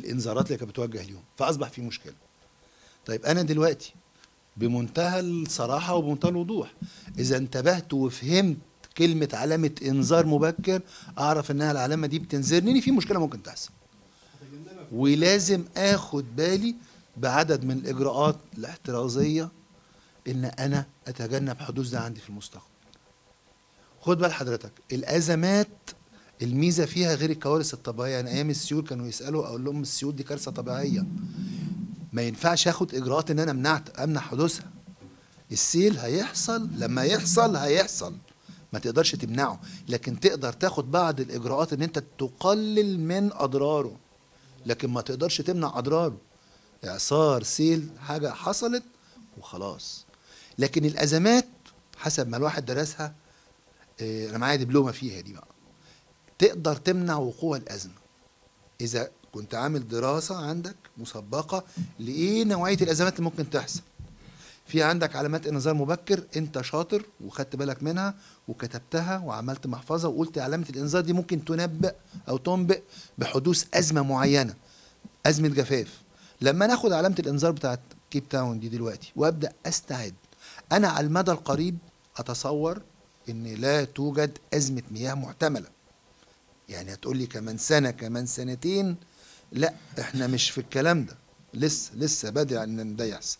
الانذارات اللي كانت بتوجه ليهم فاصبح في مشكله طيب انا دلوقتي بمنتهى الصراحه وبمنتهى الوضوح اذا انتبهت وفهمت كلمه علامه انذار مبكر اعرف انها العلامه دي بتنذرني ان في مشكله ممكن تحصل ولازم اخد بالي بعدد من الاجراءات الاحترازيه ان انا اتجنب حدوث ده عندي في المستقبل خد بال حضرتك الازمات الميزه فيها غير الكوارث الطبيعيه يعني ايام السيول كانوا يسالوا اقول لهم السيول دي كارثه طبيعيه ما ينفعش اخد اجراءات ان انا منعت امنع حدوثها السيل هيحصل لما يحصل هيحصل ما تقدرش تمنعه لكن تقدر تاخد بعض الاجراءات ان انت تقلل من اضراره لكن ما تقدرش تمنع اضراره اعصار سيل حاجه حصلت وخلاص لكن الازمات حسب ما الواحد درسها آه، انا معايا دبلومه فيها دي بقى تقدر تمنع وقوع الازمه اذا كنت عامل دراسه عندك مسبقه لايه نوعيه الازمات اللي ممكن تحصل في عندك علامات انذار مبكر انت شاطر وخدت بالك منها وكتبتها وعملت محفظه وقلت علامه الانذار دي ممكن تنبئ او تنبئ بحدوث ازمه معينه ازمه جفاف لما ناخد علامه الانذار بتاعت كيب تاون دي دلوقتي وابدا استعد انا على المدى القريب اتصور ان لا توجد ازمه مياه محتمله يعني هتقول لي كمان سنه كمان سنتين لا احنا مش في الكلام ده لسه لسه بدري ان ده يحصل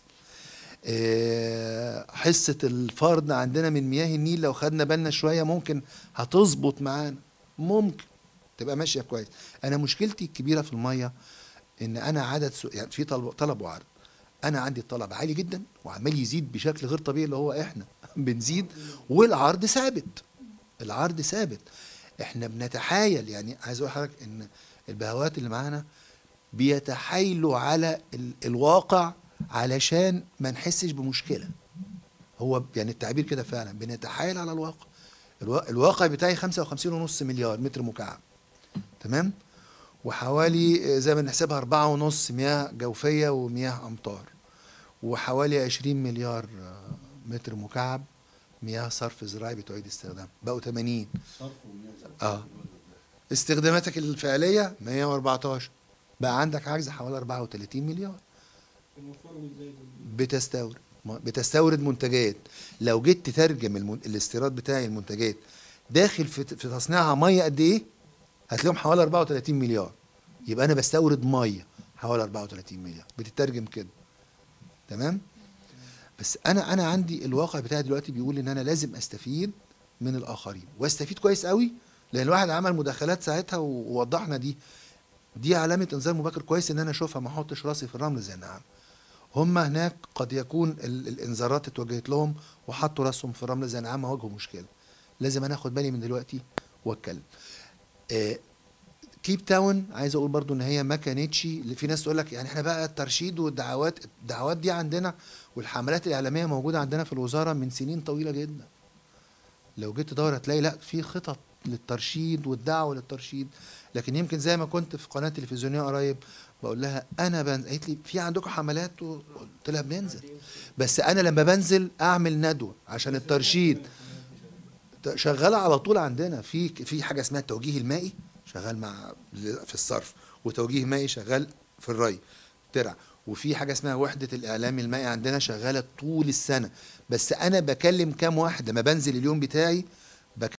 آه، حصه الفرد عندنا من مياه النيل لو خدنا بالنا شويه ممكن هتظبط معانا ممكن تبقى ماشيه كويس انا مشكلتي الكبيره في الميه ان انا عدد سو... يعني في طلب طلب وعرض انا عندي الطلب عالي جدا وعمال يزيد بشكل غير طبيعي اللي هو احنا بنزيد والعرض ثابت العرض ثابت احنا بنتحايل يعني عايز اقول لحضرتك ان البهوات اللي معانا بيتحايلوا على ال... الواقع علشان ما نحسش بمشكله هو يعني التعبير كده فعلا بنتحايل على الواقع الوا... الواقع بتاعي 55 ونص مليار متر مكعب تمام وحوالي آه، زي ما نحسبها أربعة ونص مياه جوفية ومياه أمطار وحوالي 20 مليار آه، متر مكعب مياه صرف زراعي بتعيد استخدام بقوا 80 اه استخداماتك الفعلية 114 بقى عندك عجز حوالي 34 مليار بتستورد ما- بتستورد منتجات لو جيت تترجم المن... الاستيراد بتاعي المنتجات داخل في, في تصنيعها ميه قد ايه هتلاقيهم حوالي 34 مليار يبقى انا بستورد ميه حوالي 34 مليار بتترجم كده تمام بس انا انا عندي الواقع بتاعي دلوقتي بيقول ان انا لازم استفيد من الاخرين واستفيد كويس قوي لان الواحد عمل مداخلات ساعتها و- ووضحنا دي دي علامه انذار مبكر كويس ان انا اشوفها ما احطش راسي في الرمل زي النعام هم هناك قد يكون ال- الانذارات اتوجهت لهم وحطوا راسهم في الرمل زي النعام واجهوا مشكله لازم انا اخد بالي من دلوقتي واتكلم آه، كيب تاون عايز اقول برضو ان هي ما كانتش اللي في ناس تقول لك يعني احنا بقى الترشيد والدعوات الدعوات دي عندنا والحملات الاعلاميه موجوده عندنا في الوزاره من سنين طويله جدا لو جيت تدور هتلاقي لا في خطط للترشيد والدعوه للترشيد لكن يمكن زي ما كنت في قناه تلفزيونيه قريب بقول لها انا بنزل قالت لي في عندكم حملات قلت لها بننزل بس انا لما بنزل اعمل ندوه عشان الترشيد شغاله على طول عندنا في في حاجه اسمها التوجيه المائي شغال مع في الصرف وتوجيه مائي شغال في الري ترع وفي حاجه اسمها وحده الاعلام المائي عندنا شغاله طول السنه بس انا بكلم كام واحد لما بنزل اليوم بتاعي